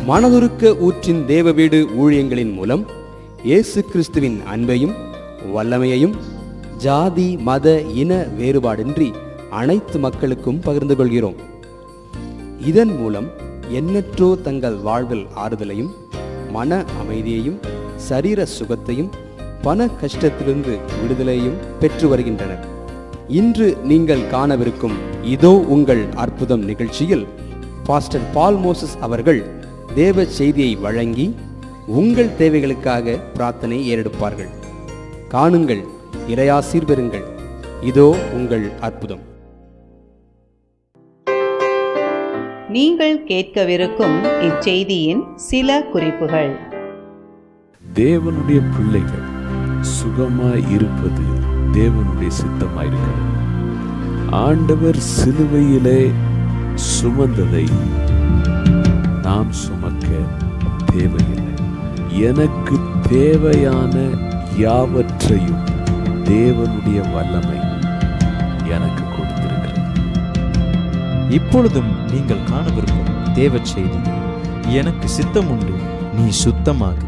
மனதுருக்க ஊற்றின் தேவ வீடு ஊழியங்களின் மூலம் இயேசு கிறிஸ்துவின் அன்பையும் வல்லமையையும் ஜாதி மத இன வேறுபாடின்றி அனைத்து மக்களுக்கும் பகிர்ந்து கொள்கிறோம் இதன் மூலம் எண்ணற்றோ தங்கள் வாழ்வில் ஆறுதலையும் மன அமைதியையும் சரீர சுகத்தையும் பண கஷ்டத்திலிருந்து விடுதலையும் பெற்று வருகின்றனர் இன்று நீங்கள் காணவிருக்கும் இதோ உங்கள் அற்புதம் நிகழ்ச்சியில் பாஸ்டர் பால் மோசஸ் அவர்கள் தேவ செய்தியை வழங்கி உங்கள் தேவைகளுக்காக பிரார்த்தனை ஏறெடுப்பார்கள் காணுங்கள் இறையாசீர் பெறுங்கள் இதோ உங்கள் அற்புதம் நீங்கள் கேட்கவிருக்கும் இச்செய்தியின் சில குறிப்புகள் தேவனுடைய பிள்ளைகள் சுகமாய் இருப்பது தேவனுடைய சித்தமாயிருக்கிறது ஆண்டவர் சிலுவையிலே சுமந்ததை நாம் சுமக்க தேவையில்லை எனக்கு தேவையான யாவற்றையும் தேவனுடைய வல்லமை எனக்கு கொடுத்திருக்கிறது இப்பொழுதும் நீங்கள் காணவிருக்கும் தேவ செய்தி எனக்கு சித்தம் உண்டு நீ சுத்தமாகு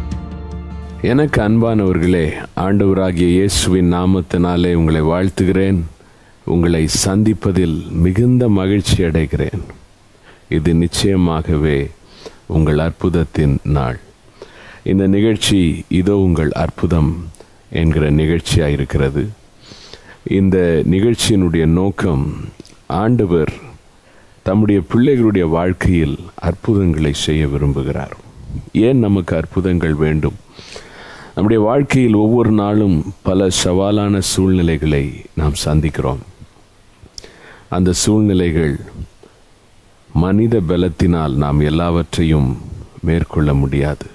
எனக்கு அன்பானவர்களே ஆண்டவராகிய இயேசுவின் நாமத்தினாலே உங்களை வாழ்த்துகிறேன் உங்களை சந்திப்பதில் மிகுந்த மகிழ்ச்சி அடைகிறேன் இது நிச்சயமாகவே உங்கள் அற்புதத்தின் நாள் இந்த நிகழ்ச்சி இதோ உங்கள் அற்புதம் என்கிற நிகழ்ச்சியாக இருக்கிறது இந்த நிகழ்ச்சியினுடைய நோக்கம் ஆண்டவர் தம்முடைய பிள்ளைகளுடைய வாழ்க்கையில் அற்புதங்களை செய்ய விரும்புகிறார் ஏன் நமக்கு அற்புதங்கள் வேண்டும் நம்முடைய வாழ்க்கையில் ஒவ்வொரு நாளும் பல சவாலான சூழ்நிலைகளை நாம் சந்திக்கிறோம் அந்த சூழ்நிலைகள் மனித பலத்தினால் நாம் எல்லாவற்றையும் மேற்கொள்ள முடியாது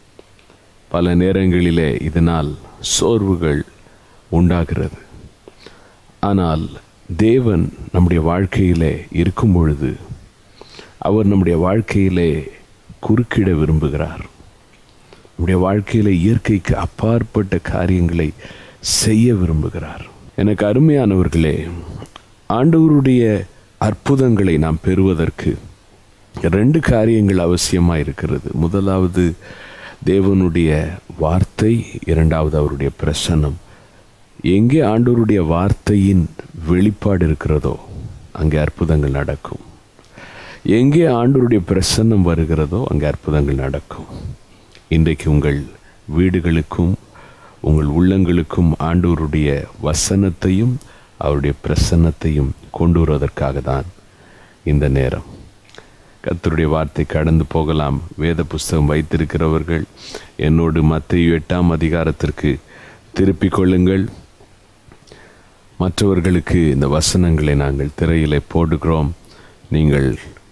பல நேரங்களிலே இதனால் சோர்வுகள் உண்டாகிறது ஆனால் தேவன் நம்முடைய வாழ்க்கையிலே இருக்கும் பொழுது அவர் நம்முடைய வாழ்க்கையிலே குறுக்கிட விரும்புகிறார் நம்முடைய வாழ்க்கையில இயற்கைக்கு அப்பாற்பட்ட காரியங்களை செய்ய விரும்புகிறார் எனக்கு அருமையானவர்களே ஆண்டவருடைய அற்புதங்களை நாம் பெறுவதற்கு ரெண்டு காரியங்கள் அவசியமாக இருக்கிறது முதலாவது தேவனுடைய வார்த்தை இரண்டாவது அவருடைய பிரசன்னம் எங்கே ஆண்டவருடைய வார்த்தையின் வெளிப்பாடு இருக்கிறதோ அங்கே அற்புதங்கள் நடக்கும் எங்கே ஆண்டவருடைய பிரசன்னம் வருகிறதோ அங்கே அற்புதங்கள் நடக்கும் இன்றைக்கு உங்கள் வீடுகளுக்கும் உங்கள் உள்ளங்களுக்கும் ஆண்டவருடைய வசனத்தையும் அவருடைய பிரசன்னத்தையும் கொண்டு வருவதற்காக தான் இந்த நேரம் கர்த்தருடைய வார்த்தை கடந்து போகலாம் வேத புஸ்தகம் வைத்திருக்கிறவர்கள் என்னோடு மத்திய எட்டாம் அதிகாரத்திற்கு திருப்பிக் கொள்ளுங்கள் மற்றவர்களுக்கு இந்த வசனங்களை நாங்கள் திரையிலே போடுகிறோம் நீங்கள்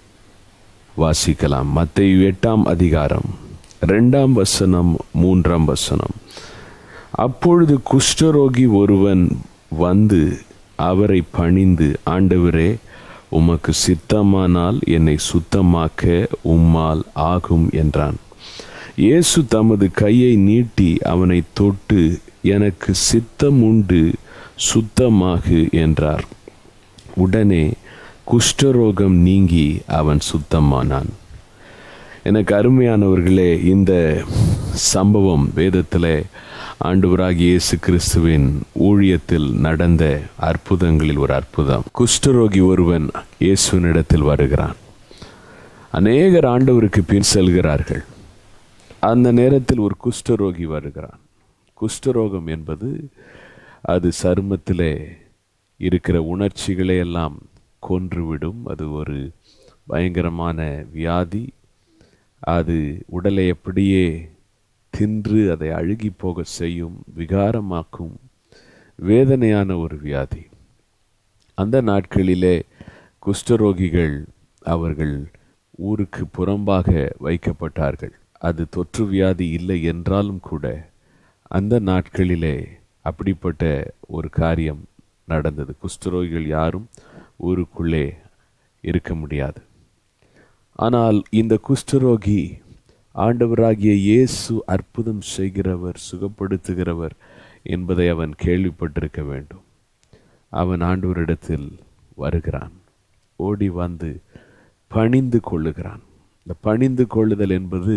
வாசிக்கலாம் மத்திய எட்டாம் அதிகாரம் ரெண்டாம் வசனம் மூன்றாம் வசனம் அப்பொழுது குஷ்டரோகி ஒருவன் வந்து அவரை பணிந்து ஆண்டவரே உமக்கு சித்தமானால் என்னை சுத்தமாக்க உம்மால் ஆகும் என்றான் இயேசு தமது கையை நீட்டி அவனை தொட்டு எனக்கு சித்தம் உண்டு சுத்தமாகு என்றார் உடனே குஷ்டரோகம் நீங்கி அவன் சுத்தமானான் எனக்கு அருமையானவர்களே இந்த சம்பவம் வேதத்திலே ஆண்டவராகிய இயேசு கிறிஸ்துவின் ஊழியத்தில் நடந்த அற்புதங்களில் ஒரு அற்புதம் குஷ்டரோகி ஒருவன் இயேசுவினிடத்தில் வருகிறான் அநேகர் ஆண்டவருக்கு பின் செல்கிறார்கள் அந்த நேரத்தில் ஒரு குஷ்டரோகி வருகிறான் குஷ்டரோகம் என்பது அது சருமத்திலே இருக்கிற உணர்ச்சிகளை எல்லாம் கொன்றுவிடும் அது ஒரு பயங்கரமான வியாதி அது உடலை அப்படியே தின்று அதை அழுகி போக செய்யும் விகாரமாக்கும் வேதனையான ஒரு வியாதி அந்த நாட்களிலே குஷ்டரோகிகள் அவர்கள் ஊருக்கு புறம்பாக வைக்கப்பட்டார்கள் அது தொற்று வியாதி இல்லை என்றாலும் கூட அந்த நாட்களிலே அப்படிப்பட்ட ஒரு காரியம் நடந்தது குஷ்டரோகிகள் யாரும் ஊருக்குள்ளே இருக்க முடியாது ஆனால் இந்த குஷ்டரோகி ஆண்டவராகிய இயேசு அற்புதம் செய்கிறவர் சுகப்படுத்துகிறவர் என்பதை அவன் கேள்விப்பட்டிருக்க வேண்டும் அவன் ஆண்டவரிடத்தில் வருகிறான் ஓடி வந்து பணிந்து கொள்ளுகிறான் இந்த பணிந்து கொள்ளுதல் என்பது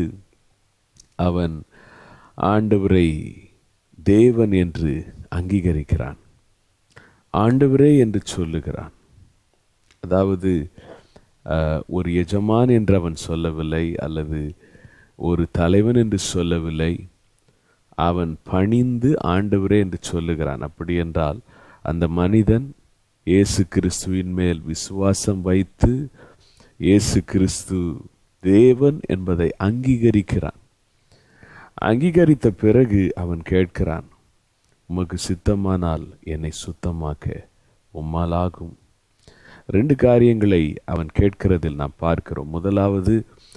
அவன் ஆண்டவரை தேவன் என்று அங்கீகரிக்கிறான் ஆண்டவரே என்று சொல்லுகிறான் அதாவது அஹ், ஒரு எஜமான் என்று அவன் சொல்லவில்லை அல்லது ஒரு தலைவன் என்று சொல்லவில்லை அவன் பணிந்து ஆண்டவரே என்று சொல்லுகிறான் அப்படி என்றால் அந்த மனிதன் இயேசு கிறிஸ்துவின் மேல் விசுவாசம் வைத்து இயேசு கிறிஸ்து தேவன் என்பதை அங்கீகரிக்கிறான் அங்கீகரித்த பிறகு அவன் கேட்கிறான் உமக்கு சித்தமானால் என்னை சுத்தமாக்க உம்மாலாகும் ரெண்டு காரியங்களை அவன் கேட்கிறதில் நாம் பார்க்கிறோம் முதலாவது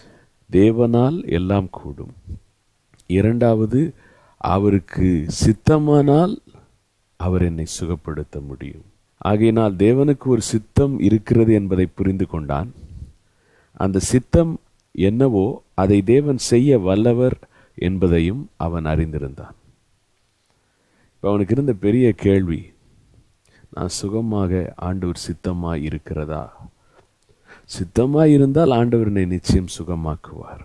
தேவனால் எல்லாம் கூடும் இரண்டாவது அவருக்கு சித்தமானால் அவர் என்னை சுகப்படுத்த முடியும் ஆகையினால் தேவனுக்கு ஒரு சித்தம் இருக்கிறது என்பதை புரிந்து கொண்டான் அந்த சித்தம் என்னவோ அதை தேவன் செய்ய வல்லவர் என்பதையும் அவன் அறிந்திருந்தான் இப்போ அவனுக்கு இருந்த பெரிய கேள்வி நான் சுகமாக ஆண்டவர் சித்தமாய் இருக்கிறதா சித்தமாய் இருந்தால் ஆண்டவர் என்னை நிச்சயம் சுகமாக்குவார்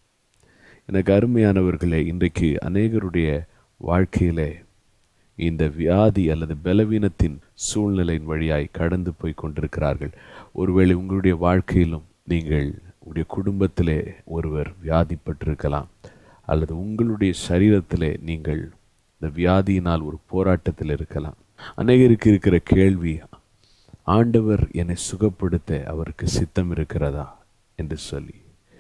எனக்கு அருமையானவர்களே இன்றைக்கு அநேகருடைய வாழ்க்கையிலே இந்த வியாதி அல்லது பலவீனத்தின் சூழ்நிலையின் வழியாய் கடந்து போய் கொண்டிருக்கிறார்கள் ஒருவேளை உங்களுடைய வாழ்க்கையிலும் நீங்கள் உங்களுடைய குடும்பத்திலே ஒருவர் வியாதிப்பட்டிருக்கலாம் அல்லது உங்களுடைய சரீரத்திலே நீங்கள் இந்த வியாதியினால் ஒரு போராட்டத்தில் இருக்கலாம் அநேகருக்கு இருக்கிற கேள்வி ஆண்டவர் என்னை சுகப்படுத்த அவருக்கு சித்தம் இருக்கிறதா என்று சொல்லி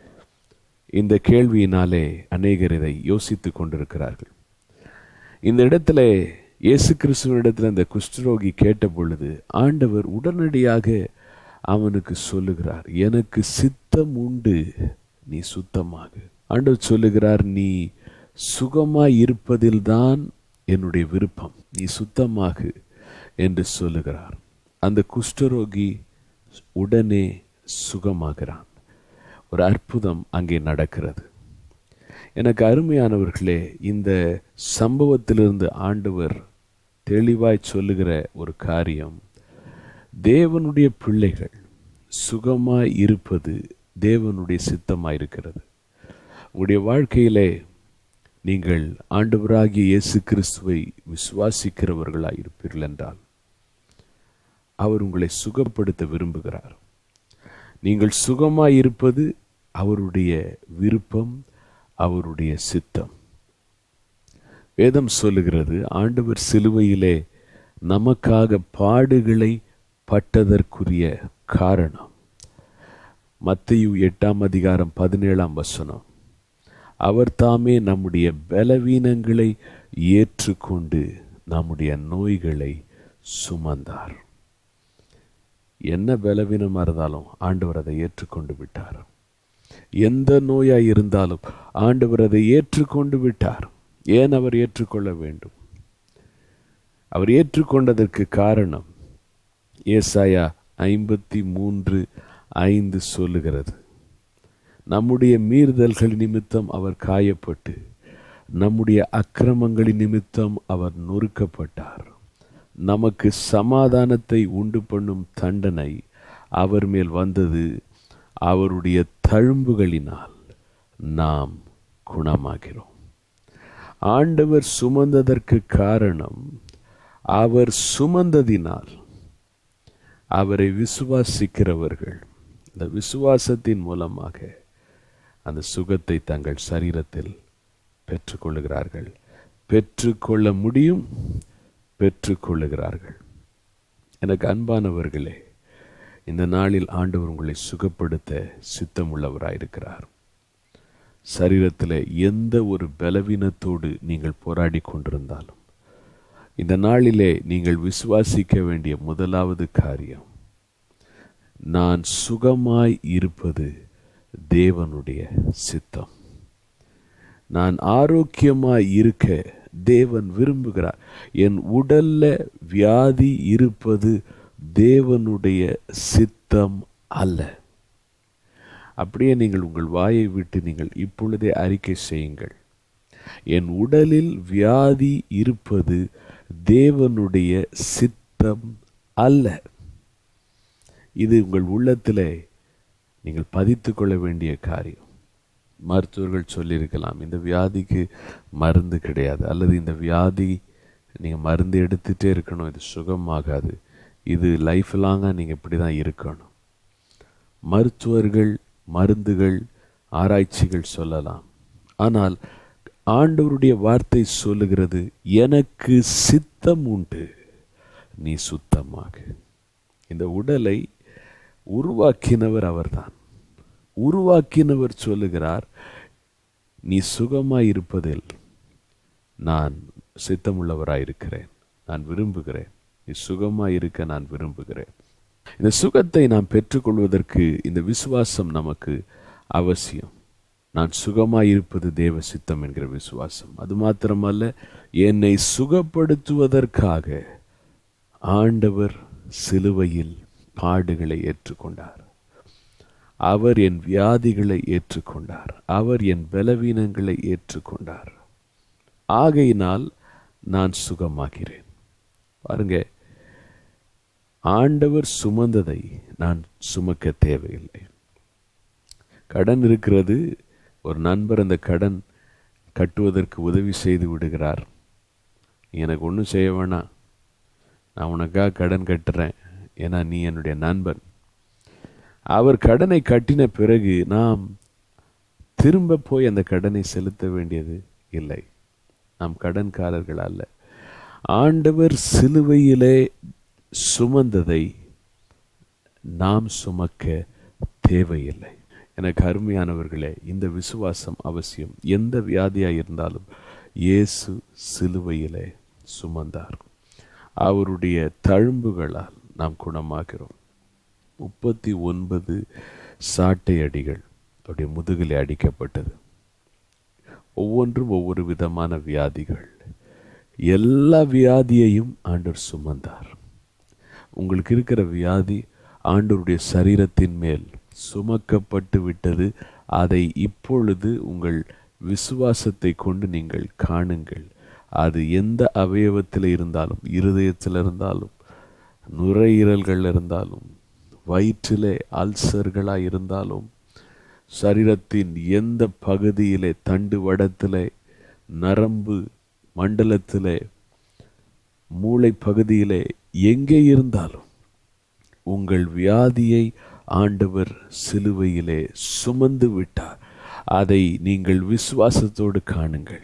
இந்த கேள்வியினாலே அநேகர் இதை யோசித்துக் கொண்டிருக்கிறார்கள் இந்த இடத்துல இயேசு கிறிஸ்துவனிடத்தில் அந்த குஷ்டரோகி கேட்ட பொழுது ஆண்டவர் உடனடியாக அவனுக்கு சொல்லுகிறார் எனக்கு சித்தம் உண்டு நீ சுத்தமாக ஆண்டவர் சொல்லுகிறார் நீ சுகமாய் இருப்பதில்தான் என்னுடைய விருப்பம் நீ சுத்தமாகு என்று சொல்லுகிறார் அந்த குஷ்டரோகி உடனே சுகமாகிறான் ஒரு அற்புதம் அங்கே நடக்கிறது எனக்கு அருமையானவர்களே இந்த சம்பவத்திலிருந்து ஆண்டவர் தெளிவாய் சொல்லுகிற ஒரு காரியம் தேவனுடைய பிள்ளைகள் சுகமாய் இருப்பது தேவனுடைய சித்தமாய் இருக்கிறது உங்களுடைய வாழ்க்கையிலே நீங்கள் ஆண்டவராகிய இயேசு கிறிஸ்துவை விசுவாசிக்கிறவர்களாய் இருப்பீர்கள் என்றால் அவர் உங்களை சுகப்படுத்த விரும்புகிறார் நீங்கள் சுகமாய் இருப்பது அவருடைய விருப்பம் அவருடைய சித்தம் வேதம் சொல்லுகிறது ஆண்டவர் சிலுவையிலே நமக்காக பாடுகளை பட்டதற்குரிய காரணம் மத்தையு எட்டாம் அதிகாரம் பதினேழாம் வசனம் அவர் தாமே நம்முடைய பலவீனங்களை ஏற்றுக்கொண்டு நம்முடைய நோய்களை சுமந்தார் என்ன பலவீனமாக இருந்தாலும் ஆண்டவர் அதை ஏற்றுக்கொண்டு விட்டார் எந்த நோயாய் இருந்தாலும் ஆண்டவர் அதை ஏற்றுக்கொண்டு விட்டார் ஏன் அவர் ஏற்றுக்கொள்ள வேண்டும் அவர் ஏற்றுக்கொண்டதற்கு காரணம் ஏசாயா ஐம்பத்தி மூன்று ஐந்து சொல்லுகிறது நம்முடைய மீறுதல்கள் நிமித்தம் அவர் காயப்பட்டு நம்முடைய அக்கிரமங்களின் நிமித்தம் அவர் நொறுக்கப்பட்டார் நமக்கு சமாதானத்தை உண்டு பண்ணும் தண்டனை அவர் மேல் வந்தது அவருடைய தழும்புகளினால் நாம் குணமாகிறோம் ஆண்டவர் சுமந்ததற்கு காரணம் அவர் சுமந்ததினால் அவரை விசுவாசிக்கிறவர்கள் இந்த விசுவாசத்தின் மூலமாக அந்த சுகத்தை தங்கள் சரீரத்தில் பெற்றுக்கொள்ளுகிறார்கள் பெற்றுக்கொள்ள முடியும் பெற்றுக்கொள்ளுகிறார்கள் எனக்கு அன்பானவர்களே இந்த நாளில் ஆண்டவர் உங்களை சுகப்படுத்த சித்தமுள்ளவராயிருக்கிறார் சரீரத்தில் எந்த ஒரு பலவீனத்தோடு நீங்கள் போராடி கொண்டிருந்தாலும் இந்த நாளிலே நீங்கள் விசுவாசிக்க வேண்டிய முதலாவது காரியம் நான் சுகமாய் இருப்பது தேவனுடைய சித்தம் நான் ஆரோக்கியமாய் இருக்க தேவன் விரும்புகிறார் என் உடல்ல வியாதி இருப்பது தேவனுடைய சித்தம் அல்ல அப்படியே நீங்கள் உங்கள் வாயை விட்டு நீங்கள் இப்பொழுதே அறிக்கை செய்யுங்கள் என் உடலில் வியாதி இருப்பது தேவனுடைய சித்தம் அல்ல இது உங்கள் உள்ளத்திலே நீங்கள் பதித்து கொள்ள வேண்டிய காரியம் மருத்துவர்கள் சொல்லியிருக்கலாம் இந்த வியாதிக்கு மருந்து கிடையாது அல்லது இந்த வியாதி நீங்கள் மருந்து எடுத்துகிட்டே இருக்கணும் இது சுகமாகாது இது லைஃப் லாங்காக நீங்கள் இப்படி தான் இருக்கணும் மருத்துவர்கள் மருந்துகள் ஆராய்ச்சிகள் சொல்லலாம் ஆனால் ஆண்டவருடைய வார்த்தை சொல்லுகிறது எனக்கு சித்தம் உண்டு நீ சுத்தமாக இந்த உடலை உருவாக்கினவர் அவர்தான் உருவாக்கினவர் சொல்லுகிறார் நீ சுகமாய் இருப்பதில் நான் சித்தமுள்ளவராயிருக்கிறேன் நான் விரும்புகிறேன் நீ சுகமாய் இருக்க நான் விரும்புகிறேன் இந்த சுகத்தை நாம் பெற்றுக்கொள்வதற்கு இந்த விசுவாசம் நமக்கு அவசியம் நான் சுகமாய் இருப்பது தேவ சித்தம் என்கிற விசுவாசம் அது மாத்திரமல்ல என்னை சுகப்படுத்துவதற்காக ஆண்டவர் சிலுவையில் பாடுகளை ஏற்றுக்கொண்டார் அவர் என் வியாதிகளை ஏற்றுக்கொண்டார் அவர் என் பலவீனங்களை ஏற்றுக்கொண்டார் ஆகையினால் நான் சுகமாகிறேன் பாருங்க ஆண்டவர் சுமந்ததை நான் சுமக்க தேவையில்லை கடன் இருக்கிறது ஒரு நண்பர் அந்த கடன் கட்டுவதற்கு உதவி செய்து விடுகிறார் எனக்கு ஒன்றும் செய்ய வேணாம் நான் உனக்காக கடன் கட்டுறேன் ஏன்னா நீ என்னுடைய நண்பன் அவர் கடனை கட்டின பிறகு நாம் திரும்ப போய் அந்த கடனை செலுத்த வேண்டியது இல்லை நாம் கடன்காரர்கள் அல்ல ஆண்டவர் சிலுவையிலே சுமந்ததை நாம் சுமக்க தேவையில்லை எனக்கு அருமையானவர்களே இந்த விசுவாசம் அவசியம் எந்த வியாதியாக இருந்தாலும் இயேசு சிலுவையிலே சுமந்தார் அவருடைய தழும்புகளால் நாம் குணமாகிறோம் முப்பத்தி ஒன்பது சாட்டை அடிகள் அவருடைய முதுகிலே அடிக்கப்பட்டது ஒவ்வொன்றும் ஒவ்வொரு விதமான வியாதிகள் எல்லா வியாதியையும் ஆண்டவர் சுமந்தார் உங்களுக்கு இருக்கிற வியாதி ஆண்டவருடைய சரீரத்தின் மேல் சுமக்கப்பட்டு விட்டது அதை இப்பொழுது உங்கள் விசுவாசத்தை கொண்டு நீங்கள் காணுங்கள் அது எந்த அவயவத்தில் இருந்தாலும் இருதயத்தில் இருந்தாலும் நுரையீரல்கள் இருந்தாலும் வயிற்றிலே அல்சர்களாக இருந்தாலும் சரீரத்தின் எந்த பகுதியிலே தண்டு வடத்திலே நரம்பு மண்டலத்திலே மூளை பகுதியிலே எங்கே இருந்தாலும் உங்கள் வியாதியை ஆண்டவர் சிலுவையிலே சுமந்து விட்டார் அதை நீங்கள் விசுவாசத்தோடு காணுங்கள்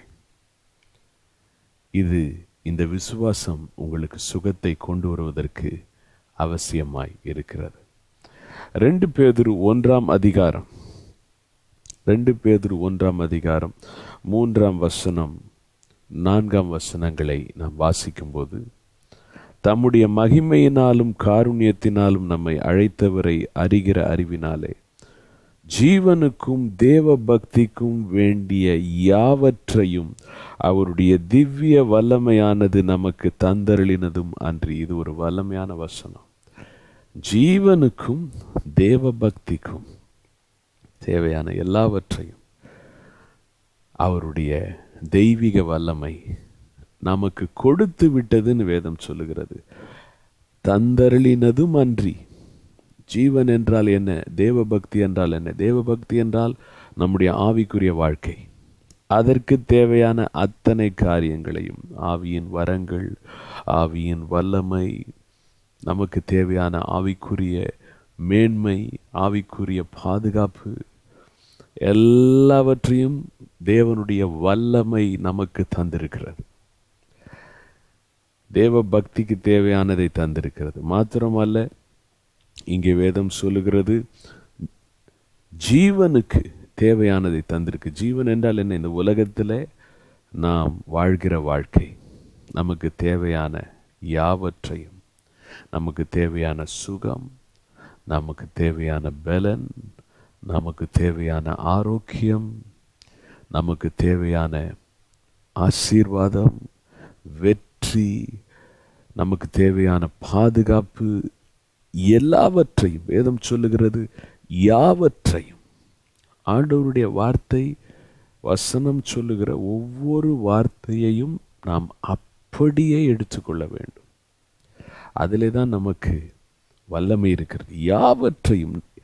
இது இந்த விசுவாசம் உங்களுக்கு சுகத்தை கொண்டு வருவதற்கு அவசியமாய் இருக்கிறது ரெண்டு பேதுரு ஒன்றாம் அதிகாரம் ரெண்டு பேதுரு ஒன்றாம் அதிகாரம் மூன்றாம் வசனம் நான்காம் வசனங்களை நாம் வாசிக்கும்போது தம்முடைய மகிமையினாலும் காருண்யத்தினாலும் நம்மை அழைத்தவரை அறிகிற அறிவினாலே ஜீவனுக்கும் தேவ பக்திக்கும் வேண்டிய யாவற்றையும் அவருடைய திவ்ய வல்லமையானது நமக்கு தந்தருளினதும் அன்றி இது ஒரு வல்லமையான வசனம் ஜீவனுக்கும் தேவ பக்திக்கும் தேவையான எல்லாவற்றையும் அவருடைய தெய்வீக வல்லமை நமக்கு கொடுத்து விட்டதுன்னு வேதம் சொல்லுகிறது தந்தருளினதும் அன்றி ஜீவன் என்றால் என்ன தேவ பக்தி என்றால் என்ன தேவ பக்தி என்றால் நம்முடைய ஆவிக்குரிய வாழ்க்கை அதற்கு தேவையான அத்தனை காரியங்களையும் ஆவியின் வரங்கள் ஆவியின் வல்லமை நமக்கு தேவையான ஆவிக்குரிய மேன்மை ஆவிக்குரிய பாதுகாப்பு எல்லாவற்றையும் தேவனுடைய வல்லமை நமக்கு தந்திருக்கிறது தேவ பக்திக்கு தேவையானதை தந்திருக்கிறது மாத்திரமல்ல இங்கே வேதம் சொல்லுகிறது ஜீவனுக்கு தேவையானதை தந்திருக்கு ஜீவன் என்றால் என்ன இந்த உலகத்தில் நாம் வாழ்கிற வாழ்க்கை நமக்கு தேவையான யாவற்றையும் நமக்கு தேவையான சுகம் நமக்கு தேவையான பலன் நமக்கு தேவையான ஆரோக்கியம் நமக்கு தேவையான ஆசீர்வாதம் வெற்றி நமக்கு தேவையான பாதுகாப்பு எல்லாவற்றையும் வேதம் சொல்லுகிறது யாவற்றையும் ஆண்டவருடைய வார்த்தை வசனம் சொல்லுகிற ஒவ்வொரு வார்த்தையையும் நாம் அப்படியே எடுத்துக்கொள்ள வேண்டும் அதிலே தான் நமக்கு வல்லமை இருக்கிறது யாவற்றையும்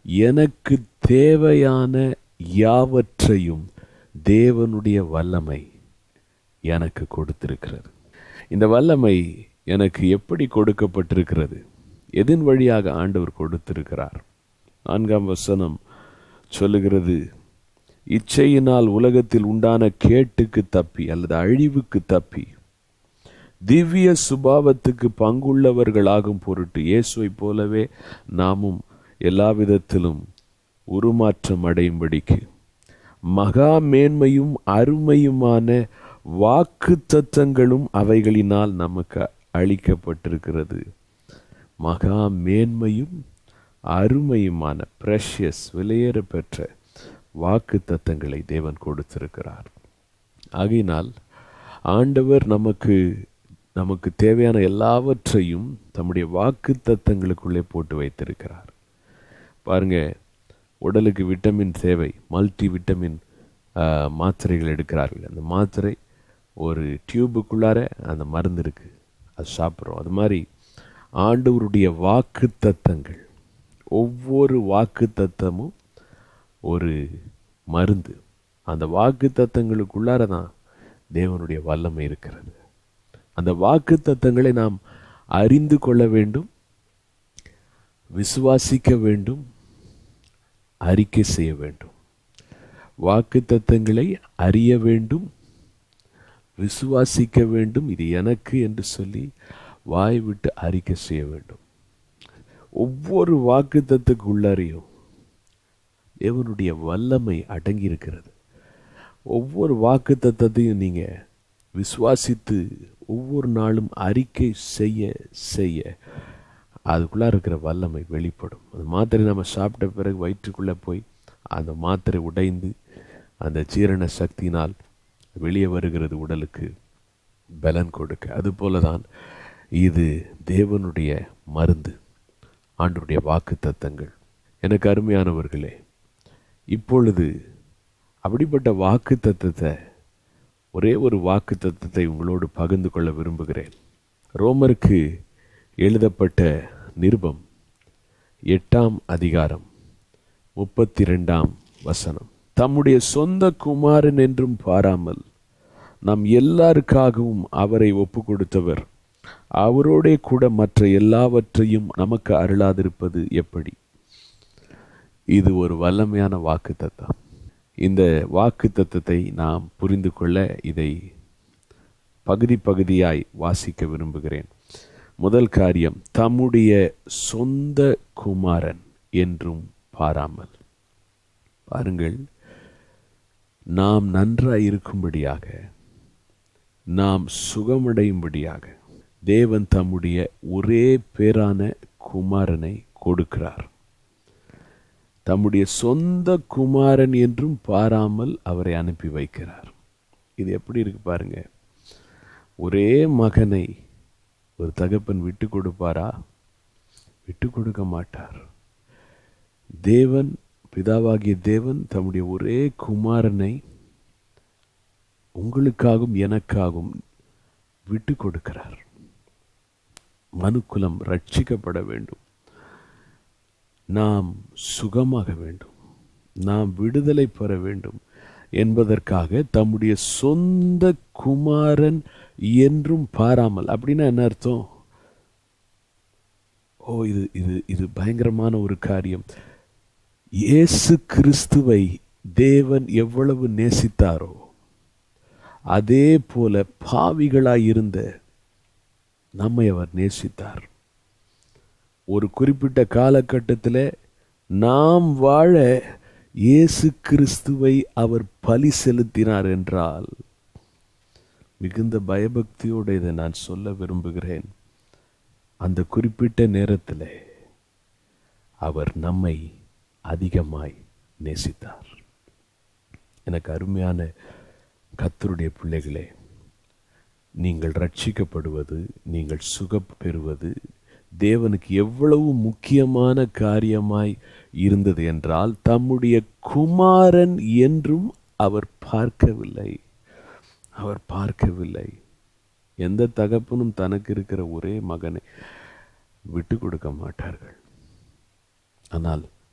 எனக்கு தேவையான யாவற்றையும் தேவனுடைய வல்லமை எனக்கு கொடுத்திருக்கிறது இந்த வல்லமை எனக்கு எப்படி கொடுக்கப்பட்டிருக்கிறது எதன் வழியாக ஆண்டவர் கொடுத்திருக்கிறார் நான்காம் வசனம் சொல்லுகிறது இச்சையினால் உலகத்தில் உண்டான கேட்டுக்கு தப்பி அல்லது அழிவுக்கு தப்பி திவ்ய சுபாவத்துக்கு பங்குள்ளவர்களாகும் பொருட்டு இயேசுவைப் போலவே நாமும் எல்லா விதத்திலும் உருமாற்றம் அடையும்படிக்கு மகா மேன்மையும் அருமையுமான வாக்கு தத்தங்களும் அவைகளினால் நமக்கு அளிக்கப்பட்டிருக்கிறது மகா மேன்மையும் அருமையுமான பிரஷியஸ் விலையேற பெற்ற வாக்கு தத்தங்களை தேவன் கொடுத்திருக்கிறார் ஆகையினால் ஆண்டவர் நமக்கு நமக்கு தேவையான எல்லாவற்றையும் தம்முடைய வாக்கு தத்தங்களுக்குள்ளே போட்டு வைத்திருக்கிறார் பாருங்க உடலுக்கு விட்டமின் தேவை மல்டி விட்டமின் மாத்திரைகள் எடுக்கிறார்கள் அந்த மாத்திரை ஒரு டியூபுக்குள்ளார அந்த மருந்து இருக்கு அது சாப்பிட்றோம் அது மாதிரி ஆண்டவருடைய வாக்கு தத்தங்கள் ஒவ்வொரு வாக்கு தத்தமும் ஒரு மருந்து அந்த வாக்கு தத்தங்களுக்குள்ளார தான் தேவனுடைய வல்லமை இருக்கிறது அந்த வாக்கு தத்தங்களை நாம் அறிந்து கொள்ள வேண்டும் விசுவாசிக்க வேண்டும் அறிக்கை செய்ய வேண்டும் வாக்கு தத்தங்களை அறிய வேண்டும் விசுவாசிக்க வேண்டும் இது எனக்கு என்று சொல்லி வாய் விட்டு அறிக்கை செய்ய வேண்டும் ஒவ்வொரு வாக்கு தத்துக்குள்ளாரையும் தேவனுடைய வல்லமை அடங்கி இருக்கிறது ஒவ்வொரு வாக்கு தத்தத்தையும் நீங்க விசுவாசித்து ஒவ்வொரு நாளும் அறிக்கை செய்ய செய்ய அதுக்குள்ளே இருக்கிற வல்லமை வெளிப்படும் அந்த மாத்திரை நம்ம சாப்பிட்ட பிறகு வயிற்றுக்குள்ளே போய் அந்த மாத்திரை உடைந்து அந்த ஜீரண சக்தியினால் வெளியே வருகிறது உடலுக்கு பலன் கொடுக்க அதுபோல தான் இது தேவனுடைய மருந்து ஆண்டுடைய வாக்கு தத்தங்கள் எனக்கு அருமையானவர்களே இப்பொழுது அப்படிப்பட்ட வாக்கு தத்தத்தை ஒரே ஒரு வாக்கு தத்தத்தை உங்களோடு பகிர்ந்து கொள்ள விரும்புகிறேன் ரோமருக்கு எழுதப்பட்ட நிருபம் எட்டாம் அதிகாரம் முப்பத்தி ரெண்டாம் வசனம் தம்முடைய சொந்த குமாரன் என்றும் பாராமல் நம் எல்லாருக்காகவும் அவரை ஒப்பு கொடுத்தவர் அவரோடே கூட மற்ற எல்லாவற்றையும் நமக்கு அருளாதிருப்பது எப்படி இது ஒரு வல்லமையான வாக்கு தத்தம் இந்த வாக்கு தத்தத்தை நாம் புரிந்து கொள்ள இதை பகுதி பகுதியாய் வாசிக்க விரும்புகிறேன் முதல் காரியம் தம்முடைய சொந்த குமாரன் என்றும் பாராமல் பாருங்கள் நாம் நன்றாய் இருக்கும்படியாக நாம் சுகமடையும்படியாக தேவன் தம்முடைய ஒரே பேரான குமாரனை கொடுக்கிறார் தம்முடைய சொந்த குமாரன் என்றும் பாராமல் அவரை அனுப்பி வைக்கிறார் இது எப்படி இருக்கு பாருங்க ஒரே மகனை ஒரு தகப்பன் விட்டு கொடுப்பாரா விட்டு கொடுக்க மாட்டார் தேவன் பிதாவாகிய தேவன் தம்முடைய ஒரே குமாரனை உங்களுக்காகவும் எனக்காகவும் விட்டு கொடுக்கிறார் மனுக்குலம் ரட்சிக்கப்பட வேண்டும் நாம் சுகமாக வேண்டும் நாம் விடுதலை பெற வேண்டும் என்பதற்காக தம்முடைய சொந்த குமாரன் என்றும் பாராமல் அப்படின்னா என்ன அர்த்தம் ஓ இது இது இது பயங்கரமான ஒரு காரியம் இயேசு கிறிஸ்துவை தேவன் எவ்வளவு நேசித்தாரோ அதே போல பாவிகளாய் இருந்த நம்மை அவர் நேசித்தார் ஒரு குறிப்பிட்ட காலகட்டத்தில் நாம் வாழ இயேசு கிறிஸ்துவை அவர் பலி செலுத்தினார் என்றால் மிகுந்த பயபக்தியோடு இதை நான் சொல்ல விரும்புகிறேன் அந்த குறிப்பிட்ட நேரத்தில் அவர் நம்மை அதிகமாய் நேசித்தார் எனக்கு அருமையான கத்தருடைய பிள்ளைகளே நீங்கள் ரட்சிக்கப்படுவது நீங்கள் சுகம் பெறுவது தேவனுக்கு எவ்வளவு முக்கியமான காரியமாய் இருந்தது என்றால் தம்முடைய குமாரன் என்றும் அவர் பார்க்கவில்லை அவர் பார்க்கவில்லை எந்த தகப்பனும் தனக்கு இருக்கிற ஒரே மகனை விட்டு கொடுக்க மாட்டார்கள் ஆனால்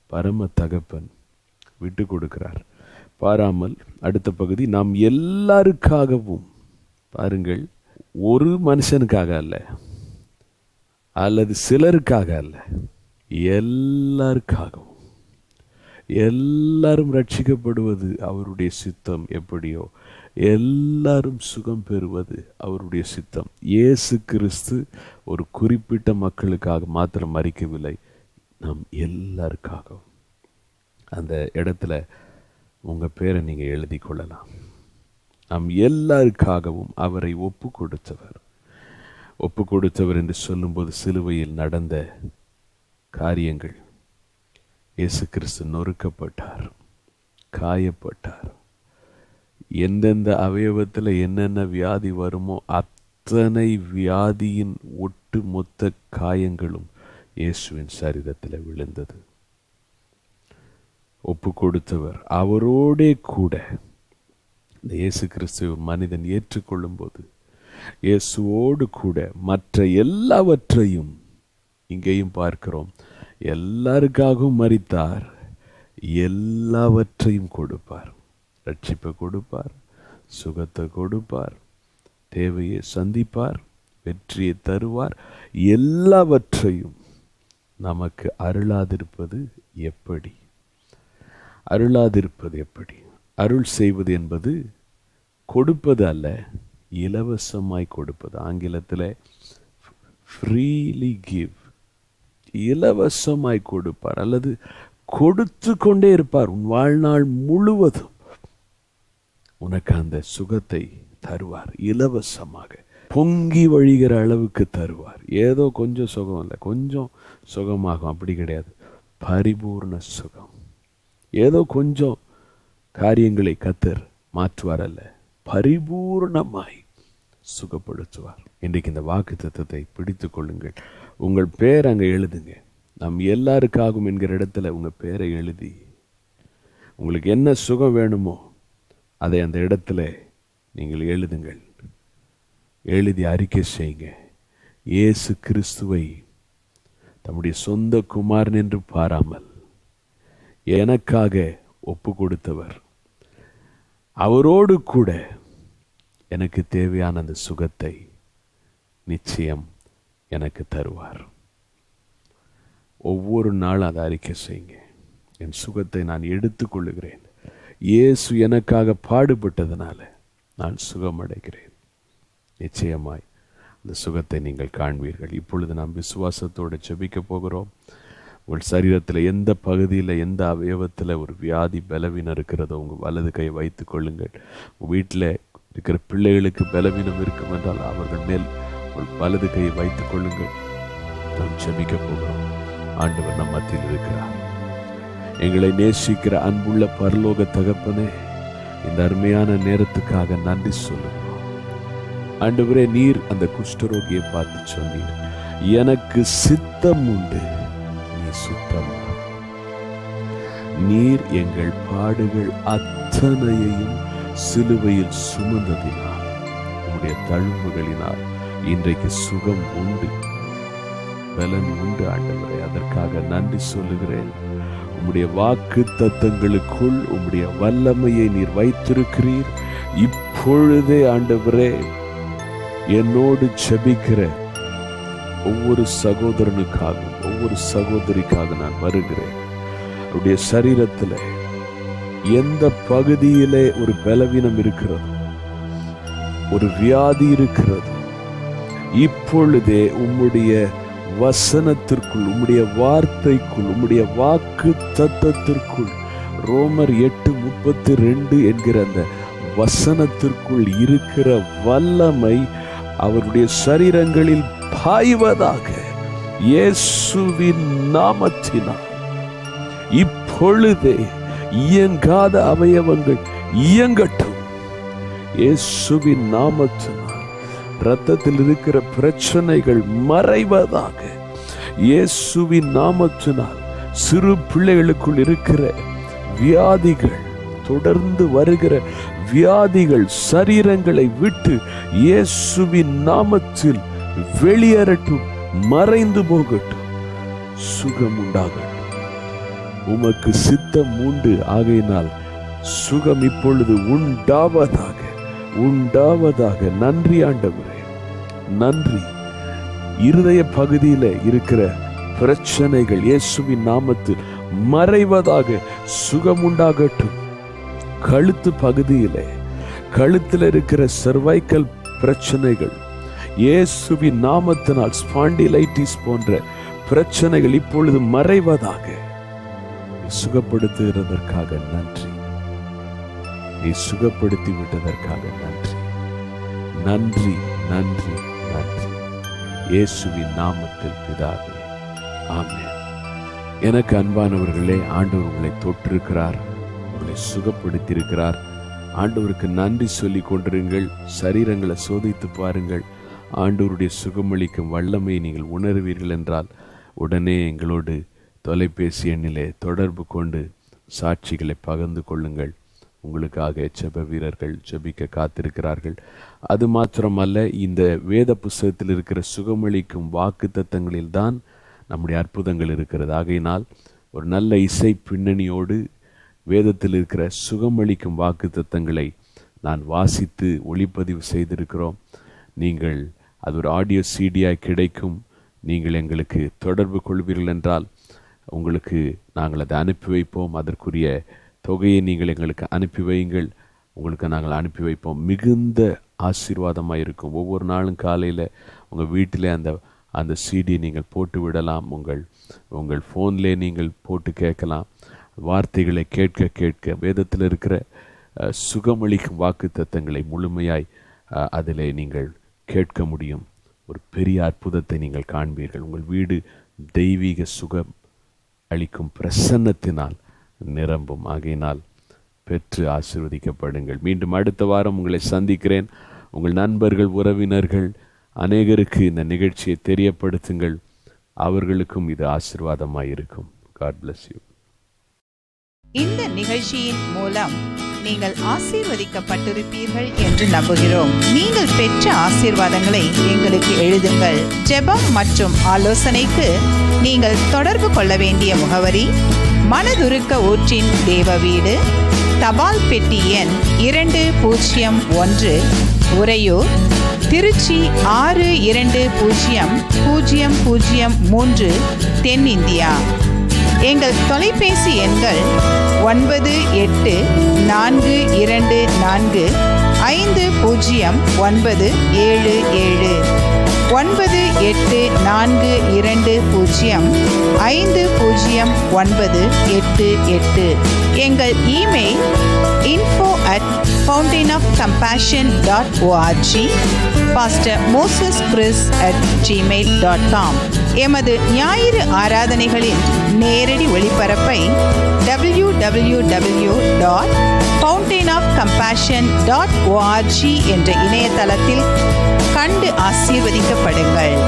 பரம தகப்பன் விட்டு கொடுக்கிறார் பாராமல் அடுத்த பகுதி நாம் எல்லாருக்காகவும் பாருங்கள் ஒரு மனுஷனுக்காக அல்ல அல்லது சிலருக்காக அல்ல எல்லாருக்காகவும் எல்லாரும் ரட்சிக்கப்படுவது அவருடைய சித்தம் எப்படியோ எல்லாரும் சுகம் பெறுவது அவருடைய சித்தம் இயேசு கிறிஸ்து ஒரு குறிப்பிட்ட மக்களுக்காக மாத்திரம் மறிக்கவில்லை நாம் எல்லாருக்காகவும் அந்த இடத்துல உங்கள் பேரை நீங்கள் எழுதி கொள்ளலாம் நாம் எல்லாருக்காகவும் அவரை ஒப்பு கொடுத்தவர் ஒப்பு கொடுத்தவர் என்று சொல்லும்போது சிலுவையில் நடந்த காரியங்கள் இயேசு கிறிஸ்து நொறுக்கப்பட்டார் காயப்பட்டார் எந்தெந்த அவயவத்தில் என்னென்ன வியாதி வருமோ அத்தனை வியாதியின் ஒட்டு மொத்த காயங்களும் இயேசுவின் சரீரத்தில் விழுந்தது ஒப்பு கொடுத்தவர் அவரோடே கூட இந்த இயேசு கிறிஸ்துவ மனிதன் ஏற்றுக்கொள்ளும் போது இயேசுவோடு கூட மற்ற எல்லாவற்றையும் இங்கேயும் பார்க்கிறோம் எல்லாருக்காகவும் மறித்தார் எல்லாவற்றையும் கொடுப்பார் ரட்சிப்பை கொடுப்பார் சுகத்தை கொடுப்பார் தேவையை சந்திப்பார் வெற்றியை தருவார் எல்லாவற்றையும் நமக்கு அருளாதிருப்பது எப்படி அருளாதிருப்பது எப்படி அருள் செய்வது என்பது கொடுப்பது அல்ல இலவசமாய் கொடுப்பது ஆங்கிலத்தில் ஃப்ரீலி கிவ் இலவசமாய் கொடுப்பார் அல்லது கொடுத்து கொண்டே இருப்பார் உன் வாழ்நாள் முழுவதும் உனக்கு அந்த சுகத்தை தருவார் இலவசமாக பொங்கி வழிகிற அளவுக்கு தருவார் ஏதோ கொஞ்சம் சுகம் இல்லை கொஞ்சம் சுகமாகும் அப்படி கிடையாது பரிபூர்ண சுகம் ஏதோ கொஞ்சம் காரியங்களை கத்தர் மாற்றுவார் அல்ல பரிபூர்ணமாய் சுகப்படுத்துவார் இன்றைக்கு இந்த வாக்கு தத்துவத்தை பிடித்து கொள்ளுங்கள் உங்கள் பேர் அங்கே எழுதுங்க நம் எல்லாருக்காகும் என்கிற இடத்துல உங்கள் பேரை எழுதி உங்களுக்கு என்ன சுகம் வேணுமோ அதை அந்த இடத்துல நீங்கள் எழுதுங்கள் எழுதி அறிக்கை செய்யுங்க இயேசு கிறிஸ்துவை தம்முடைய சொந்த குமாரன் என்று பாராமல் எனக்காக ஒப்பு கொடுத்தவர் அவரோடு கூட எனக்கு தேவையான அந்த சுகத்தை நிச்சயம் எனக்கு தருவார் ஒவ்வொரு நாளும் அதை அறிக்கை செய்யுங்க என் சுகத்தை நான் எடுத்துக்கொள்ளுகிறேன் இயேசு எனக்காக பாடுபட்டதனால நான் சுகமடைகிறேன் நிச்சயமாய் அந்த சுகத்தை நீங்கள் காண்பீர்கள் இப்பொழுது நாம் விசுவாசத்தோடு ஜெபிக்க போகிறோம் உங்கள் சரீரத்தில் எந்த பகுதியில் எந்த அவயவத்தில் ஒரு வியாதி பலவீனம் இருக்கிறதோ உங்கள் வலது கை வைத்து கொள்ளுங்கள் உங்கள் வீட்டில் இருக்கிற பிள்ளைகளுக்கு பலவீனம் இருக்கும் என்றால் அவர்கள் மேல் உங்கள் வலது கையை வைத்துக் கொள்ளுங்கள் நாம் ஜெபிக்க போகிறோம் ஆண்டவர் நம் மத்தியில் இருக்கிறார் எங்களை நேசிக்கிற அன்புள்ள பரலோக தகப்பனே இந்த அருமையான நேரத்துக்காக நன்றி சொல்லுகிறோம் ஆண்டவரே நீர் அந்த குஷ்டரோகியை பார்த்து சொன்னீர் எனக்கு சித்தம் உண்டு நீ சுத்தம் நீர் எங்கள் பாடுகள் அத்தனையையும் சிலுவையில் சுமந்ததினால் உம்முடைய தழும்புகளினால் இன்றைக்கு சுகம் உண்டு பலன் உண்டு ஆண்டவரே அதற்காக நன்றி சொல்லுகிறேன் உம்முடைய வாக்கு தத்தங்களுக்குள் உம்முடைய வல்லமையை நீர் வைத்திருக்கிறீர் இப்பொழுதே ஆண்டவரே என்னோடு ஜெபிக்கிற ஒவ்வொரு சகோதரனுக்காகவும் ஒவ்வொரு சகோதரிக்காக நான் வருகிறேன் அவருடைய சரீரத்தில் எந்த பகுதியிலே ஒரு பலவீனம் இருக்கிறதோ ஒரு வியாதி இருக்கிறது இப்பொழுதே உம்முடைய வசனத்திற்குள் உம்முடைய வார்த்தைக்குள் உம்முடைய வாக்கு தத்தத்திற்குள் ரோமர் எட்டு முப்பத்தி ரெண்டு என்கிற அந்த வசனத்திற்குள் இருக்கிற வல்லமை அவருடைய சரீரங்களில் பாய்வதாக இயேசுவின் நாமத்தினால் இப்பொழுதே இயங்காத அவயவங்கள் இயங்கட்டும் இயேசுவின் நாமத்தினால் ரத்தத்தில் இருக்கிற பிரச்சனைகள் மறைவதாக இயேசுவின் நாமத்தினால் சிறு பிள்ளைகளுக்குள் இருக்கிற வியாதிகள் தொடர்ந்து வருகிற வியாதிகள் சரீரங்களை விட்டு இயேசுவின் நாமத்தில் வெளியேறட்டும் மறைந்து போகட்டும் சுகம் உண்டாகட்டும் உமக்கு சித்தம் உண்டு ஆகையினால் சுகம் இப்பொழுது உண்டாவதாக உண்டாவதாக நன்றி ஆண்டவரே நன்றி இருதய பகுதியில இருக்கிற பிரச்சனைகள் இயேசுவின் நாமத்தில் மறைவதாக சுகம் உண்டாகட்டும் கழுத்து பகுதியிலே கழுத்தில் இருக்கிற சர்வைக்கல் பிரச்சனைகள் இயேசுவின் நாமத்தினால் ஸ்பாண்டிலைட்டிஸ் போன்ற பிரச்சனைகள் இப்பொழுது மறைவதாக நீ சுகப்படுத்துகிறதற்காக நன்றி நீ சுகப்படுத்தி விட்டதற்காக நன்றி நன்றி நன்றி நன்றி இயேசுவின் நாமத்தில் பிதாவே ஆமென் எனக்கு அன்பானவர்களே ஆண்டவர் உங்களை தொட்டிருக்கிறார் உங்களை சுகப்படுத்தியிருக்கிறார் ஆண்டவருக்கு நன்றி சொல்லி கொண்டிருங்கள் சரீரங்களை சோதித்து பாருங்கள் ஆண்டவருடைய சுகமளிக்கும் வல்லமையை நீங்கள் உணர்வீர்கள் என்றால் உடனே எங்களோடு தொலைபேசி எண்ணிலே தொடர்பு கொண்டு சாட்சிகளை பகிர்ந்து கொள்ளுங்கள் உங்களுக்காக ஜெப வீரர்கள் ஜெபிக்க காத்திருக்கிறார்கள் அது மாத்திரமல்ல இந்த வேத புஸ்தகத்தில் இருக்கிற சுகமளிக்கும் வாக்கு தத்தங்களில்தான் நம்முடைய அற்புதங்கள் இருக்கிறது ஆகையினால் ஒரு நல்ல இசை பின்னணியோடு வேதத்தில் இருக்கிற சுகமளிக்கும் வாக்கு தத்தங்களை நான் வாசித்து ஒளிப்பதிவு செய்திருக்கிறோம் நீங்கள் அது ஒரு ஆடியோ சீடியாய் கிடைக்கும் நீங்கள் எங்களுக்கு தொடர்பு கொள்வீர்கள் என்றால் உங்களுக்கு நாங்கள் அதை அனுப்பி வைப்போம் அதற்குரிய தொகையை நீங்கள் எங்களுக்கு அனுப்பி வையுங்கள் உங்களுக்கு நாங்கள் அனுப்பி வைப்போம் மிகுந்த ஆசீர்வாதமாக இருக்கும் ஒவ்வொரு நாளும் காலையில் உங்கள் வீட்டிலே அந்த அந்த சிடியை நீங்கள் போட்டு விடலாம் உங்கள் உங்கள் ஃபோன்லே நீங்கள் போட்டு கேட்கலாம் வார்த்தைகளை கேட்க கேட்க வேதத்தில் இருக்கிற அஹ், சுகமளிக்கும் வாக்கு தத்தங்களை முழுமையாய் அஹ், அதிலே நீங்கள் கேட்க முடியும் ஒரு பெரிய அற்புதத்தை நீங்கள் காண்பீர்கள் உங்கள் வீடு தெய்வீக சுகம் அளிக்கும் பிரசன்னத்தினால் நிரம்பும் ஆகையினால் பெற்று ஆசீர்வதிக்கப்படுங்கள் மீண்டும் அடுத்த வாரம் உங்களை சந்திக்கிறேன் உங்கள் நண்பர்கள் உறவினர்கள் அநேகருக்கு இந்த நிகழ்ச்சியை தெரியப்படுத்துங்கள் அவர்களுக்கும் இது ஆசீர்வாதமாக இருக்கும் காட் bless யூ இந்த நிகழ்ச்சியின் மூலம் நீங்கள் ஆசீர்வதிக்கப்பட்டிருப்பீர்கள் என்று நம்புகிறோம் நீங்கள் பெற்ற ஆசீர்வாதங்களை எங்களுக்கு எழுதுங்கள் ஜெபம் மற்றும் ஆலோசனைக்கு நீங்கள் தொடர்பு கொள்ள வேண்டிய முகவரி மனதுருக்க ஊற்றின் தேவ வீடு தபால் பெட்டி எண் இரண்டு பூஜ்ஜியம் ஒன்று உறையூர் திருச்சி ஆறு இரண்டு பூஜ்ஜியம் பூஜ்ஜியம் பூஜ்ஜியம் மூன்று தென்னிந்தியா எங்கள் தொலைபேசி எண்கள் ஒன்பது எட்டு நான்கு இரண்டு நான்கு ஐந்து பூஜ்ஜியம் ஒன்பது ஏழு ஏழு ஒன்பது எட்டு நான்கு இரண்டு பூஜ்ஜியம் ஐந்து பூஜ்ஜியம் ஒன்பது எட்டு எட்டு எங்கள் email info at fountain of compassion dot O R G pastor Moses Chris at Gmail dot com எமது ஞாயிறு ஆராதனைகளின் நேரடி ஒளிபரப்பை W W W dot fountain of compassion dot O R G என்ற இணையதளத்தில் கண்டு ஆசீர்வதிக்கப்படுங்கள்